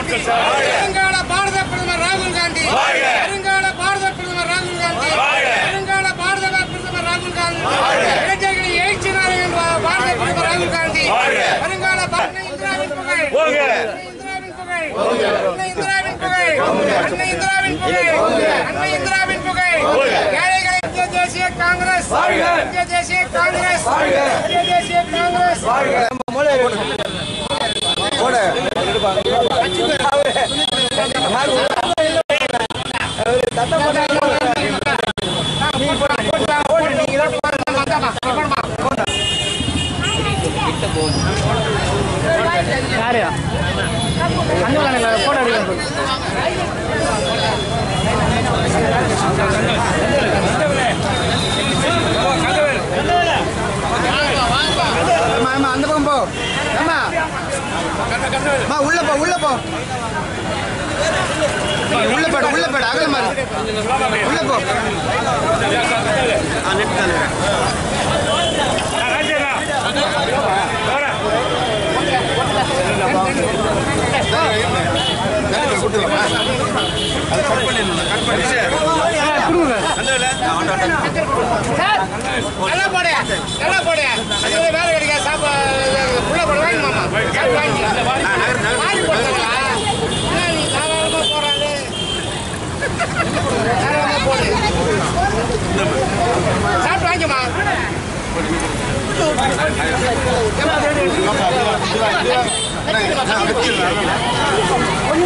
காந்தி வருங்கால பாரத பிரதமர் ராகுல் காந்தி வாழ்க. வருங்கால பாரத பிரதமர் ராகுல் காந்தி வாழ்க. வருங்கால பாரத பிரதமர் ராகுல் காந்தி இளைஞர்களின் எழுச்சி நாயகன் வா- பாரத பிரதமர் ராகுல் காந்தி வாழ்க. வருங்கால பாரத இந்திராவின் புகழ் போங்க. இந்திராவின் புகழ் அன்னை இந்திராவின் புகழ் அன்னை இந்திராவின் புகழ் அன்னை இந்திராவின் புகழ் ஏழைகளை இந்திய தேசிய காங்கிரஸ் இந்திய தேசிய காங்கிரஸ் இந்திய தேசிய காங்கிரஸ் யாரு அண்ணன் போட்டோ எடுக்க அம்மா அம்மா அந்த பக்கம் போ அம்மா அம்மா உள்ள போ உள்ள போ உள்ள போடு உள்ள போடு அகல மாதிரி உள்ள போ நல்லா போடு நல்லா போடு அது வேலை கிடைக்காது சாப்பாடு உள்ள போட வாங்கி மாமா சாப்பிட்டு வாங்கி வாங்கி போடுறா நீ சாதாரணமா போறாரு தாராளமா போடு சாப்பிட்டு வாங்கிமா கொஞ்சம்